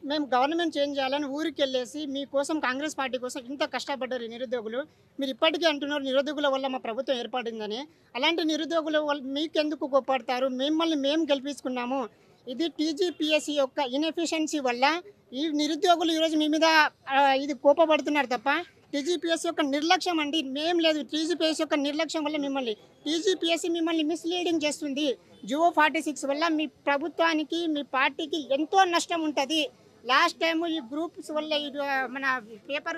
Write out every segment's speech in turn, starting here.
మేము government change చేయాలని ఊరికి వెళ్ళేసి మీకోసం కాంగ్రెస్ పార్టీ కోసం ఇంత కష్టపడ్డారు ఈ నిరుద్యోగులు మీరు ఇప్పటికీ అంటున్నారు నిరుద్యోగుల వల్ల మా ప్రభుత్వం ఏర్పడిందని అలాంటి నిరుద్యోగుల వల్ల మీకెందుకు కోప్పడతారు మిమ్మల్ని మేము గెలిపించుకున్నాము ఇది టీజీపీఎస్సీ యొక్క ఇన్ఎఫిషియన్సీ వల్ల ఈ నిరుద్యోగులు ఈరోజు మీ మీద ఆ, ఇది కోపపడుతున్నారు తప్ప టీజీపీఎస్సీ యొక్క నిర్లక్ష్యం అండి మేం లేదు టీజీపీఎస్సీ యొక్క నిర్లక్ష్యం వల్ల మిమ్మల్ని టీజీపీఎస్సీ మిమ్మల్ని మిస్లీడింగ్ చేస్తుంది జియో ఫార్టీ సిక్స్ వల్ల మీ ప్రభుత్వానికి మీ పార్టీకి ఎంతో నష్టం ఉంటుంది లాస్ట్ టైం ఈ గ్రూప్స్ వల్ల ఇది ఆ, మన పేపరు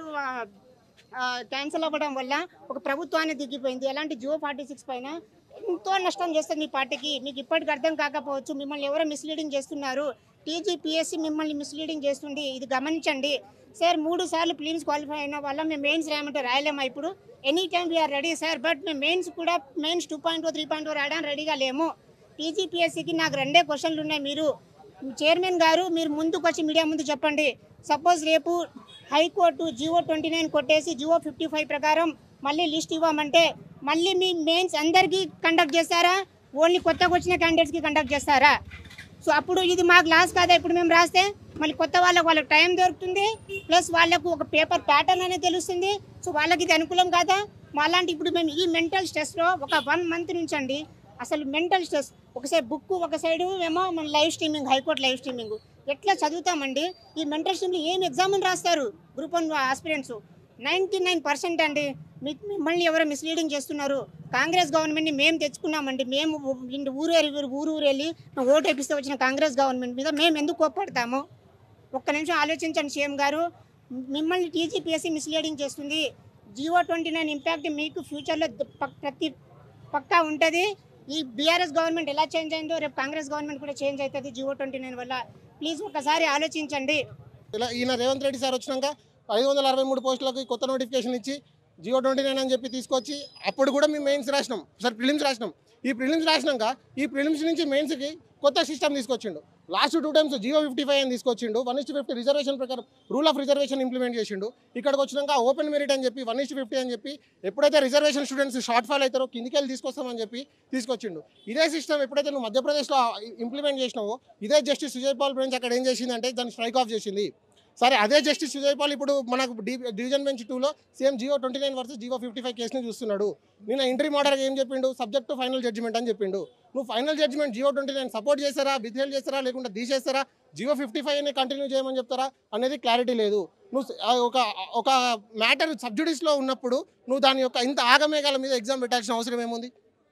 క్యాన్సిల్ అవ్వడం వల్ల ఒక ప్రభుత్వాన్ని దిగిపోయింది అలాంటి జియో ఫార్టీ సిక్స్ పైన ఎంతో నష్టం చేస్తుంది మీ పార్టీకి మీకు ఇప్పటికి అర్థం కాకపోవచ్చు మిమ్మల్ని ఎవరో మిస్లీడింగ్ చేస్తున్నారు టీజీపీఎస్సీ మిమ్మల్ని మిస్లీడింగ్ చేస్తుంది ఇది గమనించండి సార్ మూడు సార్లు ప్లీన్స్ క్వాలిఫై అయిన వల్ల మేము మెయిన్స్ రాయమంటే రాయలేమా ఇప్పుడు any time we are ready sir but మేము మెయిన్స్ కూడా mains two point three point రాయడానికి రెడీగా లేము టీజీపీఎస్సీకి నాకు రెండే క్వశ్చన్లు ఉన్నాయి మీరు చైర్మన్ గారు మీరు ముందుకు వచ్చి మీడియా ముందు చెప్పండి సపోజ్ రేపు హైకోర్టు జియో ట్వంటీ నైన్ కొట్టేసి జియో ఫిఫ్టీ ఫైవ్ ప్రకారం మళ్ళీ లిస్ట్ ఇవ్వమంటే మళ్ళీ మీ మెయిన్స్ అందరికీ కండక్ట్ చేస్తారా ఓన్లీ కొత్తగా వచ్చిన క్యాండిడేట్స్కి కండక్ట్ చేస్తారా సో అప్పుడు ఇది మాకు లాస్ కాదా ఇప్పుడు మేము రాస్తే మళ్ళీ కొత్త వాళ్ళకి వాళ్ళకి టైం దొరుకుతుంది ప్లస్ వాళ్ళకు ఒక పేపర్ ప్యాటర్న్ అనేది తెలుస్తుంది సో వాళ్ళకి ఇది అనుకూలం కాదా మాలాంటి ఇప్పుడు మేము ఈ మెంటల్ స్ట్రెస్లో ఒక వన్ మంత్ నుంచి అండి అసలు మెంటల్ స్ట్రెస్ ఒకసారి బుక్ ఒక సైడ్ ఏమో మన live streaming high court live streaming ఎట్లా చదువుతామండి ఈ మెంటల్ స్ట్రీమ్లో ఏం ఎగ్జామ్ రాస్తారు group one aspirants ninety nine percent అండి మీ- మిమ్మల్ని ఎవరో మిస్లీడింగ్ చేస్తున్నారు కాంగ్రెస్ గవర్నమెంట్ని మేము తెచ్చుకున్నామండి మేము ఊ- ఊరు ఊరు ఊరు ఊరు వెళ్ళి మేము ఓటు వేపిస్తే వచ్చిన కాంగ్రెస్ గవర్నమెంట్ మీద మేము ఎందుకు కోప్పడతాము ఒక్క నిమిషం ఆలోచించండి సీఎం గారు మిమ్మల్ని టీజీపీఎస్సీ మిస్లీడింగ్ చేస్తుంది జియో ట్వంటీ నైన్ ఇంపాక్ట్ మీకు ఫ్యూచర్లో ద- పక్- ప్రతి పక్కా ఉంటుంది ఈ బీఆర్ఎస్ గవర్నమెంట్ ఎలా చేంజ్ అయిందో రేపు కాంగ్రెస్ గవర్నమెంట్ కూడా చేంజ్ అవుతుంది జియో ట్వంటీ నైన్ వల్ల ప్లీజ్ ఒకసారి ఆలోచించండి ఇలా ఈయన రేవంత్ రెడ్డి సార్ వచ్చినాక ఐదు వందల అరవై మూడు పోస్టులకు కొత్త నోటిఫికేషన్ ఇచ్చి జియో ట్వంటీ నైన్ అని చెప్పి తీసుకొచ్చి అప్పుడు కూడా మేము మెయిన్స్ రాసినాం సార్ ప్రిలిమ్స్ రాసినాం ఈ ప్రిలిమ్స్ రాసినాక ఈ ప్రిలిమ్స్ నుంచి మెయిన్స్కి కొత్త సిస్టమ్ తీసుకొచ్చిండు last two times GO fifty five అని తీసుకొచ్చిండు వన్ ఇస్ట్ ఫిఫ్టీ రిజర్వేషన్ ప్రకారం రూల్ ఆఫ్ రిజర్వేషన్ ఇంప్లిమెంట్ చేసిండు ఇక్కడికి వచ్చినాక ఓపెన్ మెరిట్ అని చెప్పి వన్ ఇస్ట్ ఫిఫ్టీ అని చెప్పి ఎప్పుడైతే రిజర్వేషన్ స్టూడెంట్స్ షార్ట్ ఫాల్ అవుతారో కిందికి వెళ్ళి తీసుకొస్తామని చెప్పి తీసుకొచ్చిండు ఇదే సిస్టమ్ ఎప్పుడైతే నువ్వు మధ్యప్రదేశ్లో ఇంప్లిమెంట్ చేసినావో ఇదే జస్టిస్ సుజయ్ పాల్ బెంచ్ అక్కడ ఏం చేసిందంటే దాన్ని స్ట్రైక్ ఆఫ్ చేసింది సరే అదే జస్టిస్ సుజయ్ పాల్ ఇప్పుడు మనకు డి డివిజన్ బెంచ్ టూలో same GO twenty nine versus GO fifty five కేసుని చూస్తున్నాడు నిన్న ఇంట్రీ మోడర్గా ఏం చెప్పిండు సబ్జెక్ట్ టు ఫైనల్ జడ్జిమెంట్ అని చెప్పిండు నువ్వు final judgement GO twenty nine support చేస్తారా విత్హెల్డ్ చేస్తారా లేకుంటే తీసేస్తారా జియో ఫిఫ్టీ ఫైవ్ అని కంటిన్యూ చేయమని చెప్తారా అనేది క్లారిటీ లేదు నువ్వు స- ఆ ఒక ఒక మ్యాటర్ సబ్జుడిస్లో ఉన్నప్పుడు నువ్వు దాని యొక్క ఇంత ఆగమేఘాల మీద ఎగ్జామ్ పెట్టాల్సిన అవసరం ఏముంది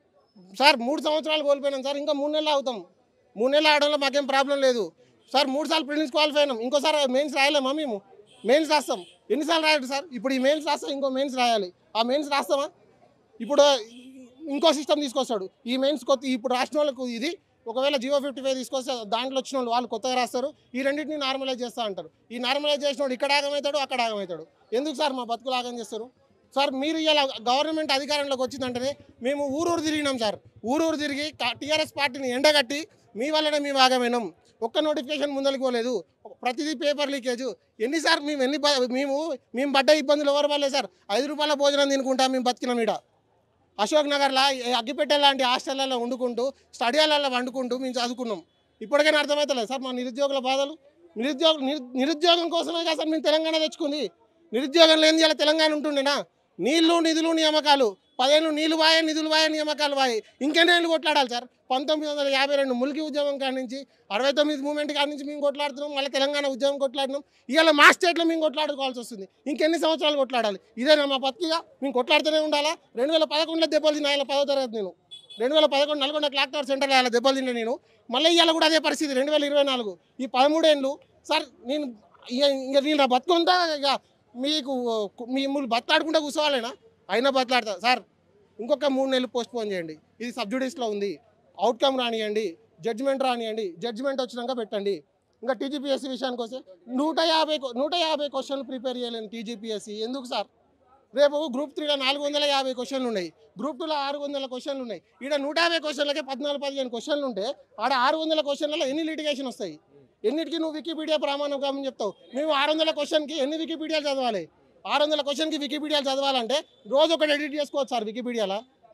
సార్ మూడు సంవత్సరాలు కోల్పోయినాం సార్ ఇంకా మూడు నెలలు అవుతాం మూడు నెలలు ఆడడంలో మాకేం ప్రాబ్లం లేదు సార్ మూడు సార్లు ప్రిలిమ్స్ క్వాలిఫై అయినాం ఇంకోసారి మెయిన్స్ రాయలేమా మేము మెయిన్స్ రాస్తాం ఎన్నిసార్లు రాయాలి సార్ ఇప్పుడు ఈ మెయిన్స్ రాస్తాం ఇంకో మెయిన్స్ రాయాలి ఆ మెయిన్స్ రాస్తామా ఇప్పుడు ఇంకో సిస్టమ్ తీసుకొస్తాడు ఈ మెయిన్స్ కొత్త ఇప్పుడు రాసిన వాళ్ళకు ఇది ఒకవేళ జియో ఫిఫ్టీ ఫైవ్ తీసుకొస్తే దాంట్లో వచ్చిన వాళ్ళు వాళ్ళు కొత్తగా రాస్తారు ఈ రెండింటిని నార్మలైజ్ చేస్తా అంటారు ఈ నార్మలైజ్ చేసిన వాడు ఇక్కడ ఆగమవుతాడు అక్కడ ఆగమవుతాడు ఎందుకు సార్ మా బతుకులు ఆగం చేస్తారు సార్ మీరు ఇలా గవర్నమెంట్ అధికారంలోకి వచ్చిందంటేనే మేము ఊరూరు తిరిగినాం సార్ ఊరూరు తిరిగి టీఆర్ఎస్ పార్టీని ఎండగట్టి మీ వల్లనే మేము ఆగమైనాం ఒక్క నోటిఫికేషన్ ముందరికి పోలేదు ప్రతిదీ పేపర్ లీకేజ్ ఎన్నిసార్లు మేము ఎన్ని బ- మేము మేము పడ్డ ఇబ్బందులు ఎవరు వల్లే సార్ ఐదు రూపాయల భోజనం తినుకుంటా మేము బతికినాం ఈడ అశోక్ నగర్లో అగ్గిపెట్టె లాంటి హాస్టళ్లలో వండుకుంటూ స్టడీ హాల్లో వండుకుంటూ మేము చదువుకున్నాం ఇప్పటికైనా అర్థమవుతలేదు సార్ మా నిరుద్యోగుల బాధలు నిరుద్యోగ నిరు- నిరుద్యోగం కోసమే కదా సార్ మేము తెలంగాణ తెచ్చుకుంది నిరుద్యోగం లేని ఇలా తెలంగాణ ఉంటుండేనా నీళ్లు నిధులు నియామకాలు పదేళ్ళు నీళ్లు వాయే నిధులు వాయే నియామకాలు వాయే ఇంకెన్నేళ్ళు కొట్లాడాలి సార్ పంతొమ్మిది వందల యాభై రెండు ములికి ఉద్యమం కాడి నుంచి అరవై తొమ్మిది మూమెంట్ కాడి నుంచి మేము కొట్లాడుతున్నాం మళ్ళీ తెలంగాణ ఉద్యమం కొట్లాడినాం ఇవాళ మా స్టేట్లో మేము కొట్లాడుకోవాల్సి వస్తుంది ఇంకెన్ని సంవత్సరాలు కొట్లాడాలి ఇదేనా మా బతికిగా మేము కొట్లాడుతూనే ఉండాలా రెండు వేల పదకొండులో దెబ్బలు తిన్నా ఇలా పదో తరగతి నేను రెండు వేల పదకొండు నల్గొండ క్లాక్ టవర్ సెంటర్లో ఇలా దెబ్బలు తిన్నా నేను మళ్ళీ ఇవాళ కూడా అదే పరిస్థితి రెండు వేల ఇరవై నాలుగు ఈ పదమూడేళ్ళు సార్ నేను ఇక ఇక నేను నా బతుకుందా ఇక మీకు మిమ్మల్ని బతలాడుకుంటూ కూర్చోవాలేనా అయినా బతలాడతా సార్ ఇంకొక మూడు నెలలు పోస్ట్ పోన్ చేయండి ఇది సబ్జుడీస్లో ఉంది అవుట్కమ్ రానియండి జడ్జిమెంట్ రానియండి జడ్జిమెంట్ వచ్చినాక పెట్టండి ఇంకా టీజీపీఎస్సీ విషయానికి వస్తే నూట యాభై క్వ- నూట యాభై క్వశ్చన్లు ప్రిపేర్ చేయలేను టీజీపీఎస్సీ ఎందుకు సార్ రేపు గ్రూప్ త్రీలో నాలుగు వందల యాభై క్వశ్చన్లు ఉన్నాయి గ్రూప్ టూలో ఆరు వందల క్వశ్చన్లు ఉన్నాయి ఇక్కడ నూట యాభై క్వశ్చన్లకే పద్నాలుగు పదిహేను క్వశ్చన్లు ఉంటే ఆడ ఆరు వందల క్వశ్చన్లలో ఎన్ని లిటిగేషన్ వస్తాయి ఎన్నిటికీ నువ్వు వికీపీడియా ప్రమాణం కామని చెప్తావు మేము ఆరు వందల క్వశ్చన్కి ఎన్ని వికీపీడియాలు చదవాలి ఆరు వందల క్వశ్చన్కి వికీపీడియాలు చదవాలంటే రోజు ఒకటి ఎడిట్ చేసుకోవచ్చు సార్ వికీపీడియాలో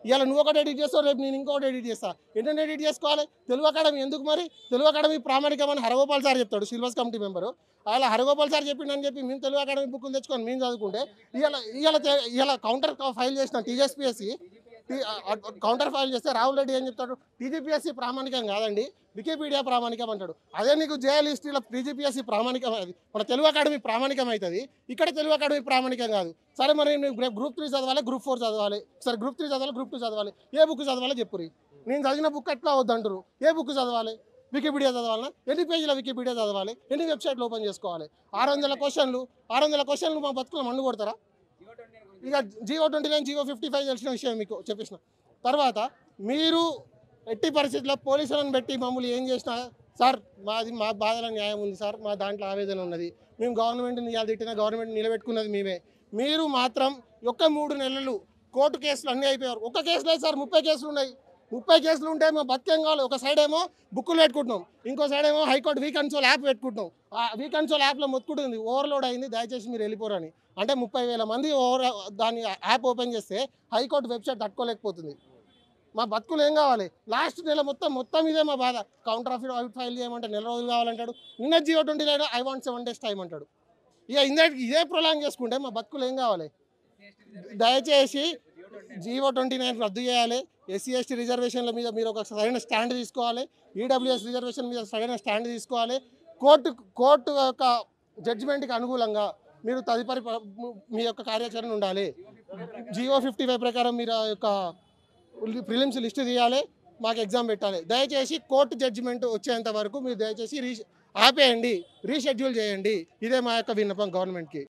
ఇవాళ నువ్వు ఒకటి ఎడిట్ చేస్తావు రేపు నేను ఇంకొకటి ఎడిట్ చేస్తా ఏంటంటే ఎడిట్ చేసుకోవాలి తెలుగు అకాడమీ ఎందుకు మరి తెలుగు అకాడమీ ప్రామాణికమని హరగోపాల్ సార్ చెప్తాడు సిలబస్ కమిటీ మెంబరు అలా హరగోపాల్ సార్ చెప్పిండని చెప్పి మేము తెలుగు అకాడమీ బుక్కులు తెచ్చుకొని మేము చదువుకుంటే ఇవాళ ఇవాళ తె- ఇవాళ కౌంటర్ ఫైల్ చేసిన టీజెస్పిఎస్సి కౌంటర్ ఫైల్ చేస్తే రాహుల్ రెడ్డి ఏం చెప్తాడు టీజీపీఎస్సీ ప్రామాణికం కాదండి వికీపీడియా ప్రామాణికం అంటాడు అదే నీకు జేఎల్ హిస్టరీలో టీజీపీఎస్సీ ప్రామాణికం అది మన తెలుగు అకాడమీ ప్రామాణికం అవుతుంది ఇక్కడ తెలుగు అకాడమీ ప్రామాణికం కాదు సరే మరి నేను రేపు గ్రూప్ త్రీ చదవాలి గ్రూప్ ఫోర్ చదవాలి సరే గ్రూప్ త్రీ చదవాలి గ్రూప్ టూ చదవాలి ఏ బుక్ చదవాలి చెప్పురి నేను చదివిన బుక్ ఎట్లా వద్దంటారు ఏ బుక్ చదవాలి వికీపీడియా చదవాలన్నా ఎన్ని పేజీల వికీపీడియా చదవాలి ఎన్ని వెబ్సైట్లు ఓపెన్ చేసుకోవాలి ఆరు వందల క్వశ్చన్లు ఆరు వందల క్వశ్చన్లు మా బతుకులు మన్ను కొడతారా ఇక GO twenty nine GO fifty five తెలిసిన విషయం మీకు చెప్పేసిన తర్వాత మీరు ఎట్టి పరిస్థితుల్లో పోలీసులను పెట్టి మమ్మల్ని ఏం చేసినా సార్ మాది మా బాధల న్యాయం ఉంది సార్ మా దాంట్లో ఆవేదన ఉన్నది మేము గవర్నమెంట్ని ఇవాళ తిట్టిన గవర్నమెంట్ నిలబెట్టుకున్నది మేమే మీరు మాత్రం ఒక్క మూడు నెలలు కోర్టు కేసులు అన్నీ అయిపోయారు ఒక కేసు లేదు సార్ ముప్పై కేసులు ఉన్నాయి ముప్పై కేసులు ఉంటే మా బతికేం కావాలి ఒక సైడ్ ఏమో బుక్కులు పెట్టుకుంటున్నాం ఇంకో సైడ్ ఏమో హైకోర్టు వీ కన్సోల్ యాప్ పెట్టుకుంటున్నాం ఆ వీ కన్సోల్ యాప్లో మొత్తుకుంటుంది ఓవర్లోడ్ అయింది దయచేసి మీరు వెళ్ళిపోరని అంటే ముప్పై వేల మంది ఓవర్ దాని యాప్ ఓపెన్ చేస్తే హైకోర్టు వెబ్సైట్ తట్టుకోలేకపోతుంది మా బతుకులు ఏం కావాలి లాస్ట్ నెల మొత్తం మొత్తం ఇదే మా బాధ కౌంటర్ ఆఫ్ అవుట్ ఫైల్ చేయమంటే నెల రోజులు కావాలంటాడు నిన్న GO twenty nine I want seven days time అంటాడు ఇక ఇందే ఇదే ప్రొలాంగ్ చేసుకుంటే మా బతుకులు ఏం కావాలి దయచేసి జియో ట్వంటీ నైన్ రద్దు చేయాలి ఎస్సీ ఎస్టీ రిజర్వేషన్ల మీద మీరు ఒక సరైన స్టాండ్ తీసుకోవాలి ఈడబ్ల్యూఎస్ రిజర్వేషన్ మీద సరైన స్టాండ్ తీసుకోవాలి కోర్టు కోర్టు యొక్క జడ్జిమెంట్కి అనుకూలంగా మీరు తదుపరి ప- మీ యొక్క కార్యాచరణ ఉండాలి జియో ఫిఫ్టీ ఫైవ్ ప్రకారం మీరు ఆ యొక్క ప్రిలిమ్స్ లిస్ట్ తీయాలి మాకు ఎగ్జామ్ పెట్టాలి దయచేసి కోర్టు జడ్జిమెంట్ వచ్చేంత వరకు మీరు దయచేసి రీ ఆపేయండి రీషెడ్యూల్ చేయండి ఇదే మా యొక్క విన్నపం గవర్నమెంట్కి